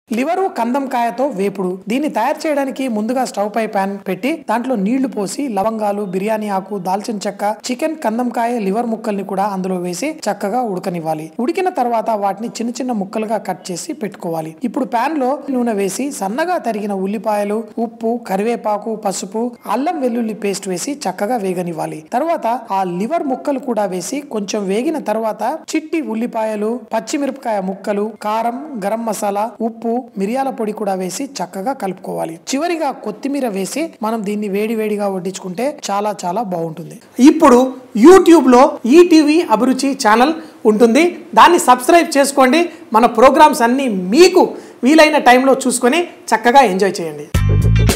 liver కందంకాయతో వేపుడు దీన్ని తయారు చేయడానికి ముందుగా స్టవ్ పై పాన్ పెట్టి దాంట్లో నీళ్లు పోసి లవంగాలు బిర్యానీ ఆకు దాల్చిన చెక్క చికెన్ కందంకాయ లివర్ ముక్కల్ని కూడా అందులో వేసి చక్కగా ఉడకనివ్వాలి ఉడికిన తర్వాత వాటిని చిన్న చిన్న ముక్కలుగా కట్ చేసి పెట్టుకోవాలి ఇప్పుడు పాన్ లో నూనె వేసి సన్నగా తరిగిన ఉల్లిపాయలు ఉప్పు కరివేపాకు పసుపు అల్లం వెల్లుల్లి పేస్ట్ వేసి చక్కగా వేగనివ్వాలి తర్వాత ఆ లివర్ ముక్కలు కూడా వేసి కొంచెం వేగిన తర్వాత చిట్టి ఉల్లిపాయలు పచ్చిమిరపకాయ ముక్కలు కారం గరం మసాలా ఉప్పు మిరియాల పొడి కూడా వేసి చక్కగా కలుపుకోవాలి చివరిగా కొత్తిమీర వేసి మనం దీన్ని వేడి వేడిగా వడ్డించుకుంటే చాలా చాలా బాగుంటుంది ఇప్పుడు యూట్యూబ్ లో ఈటీవీ అభిరుచి ఛానల్ ఉంటుంది దాన్ని సబ్స్క్రైబ్ చేసుకోండి మన ప్రోగ్రామ్స్ అన్ని మీకు వీలైన టైంలో చూసుకొని చక్కగా ఎంజాయ్ చేయండి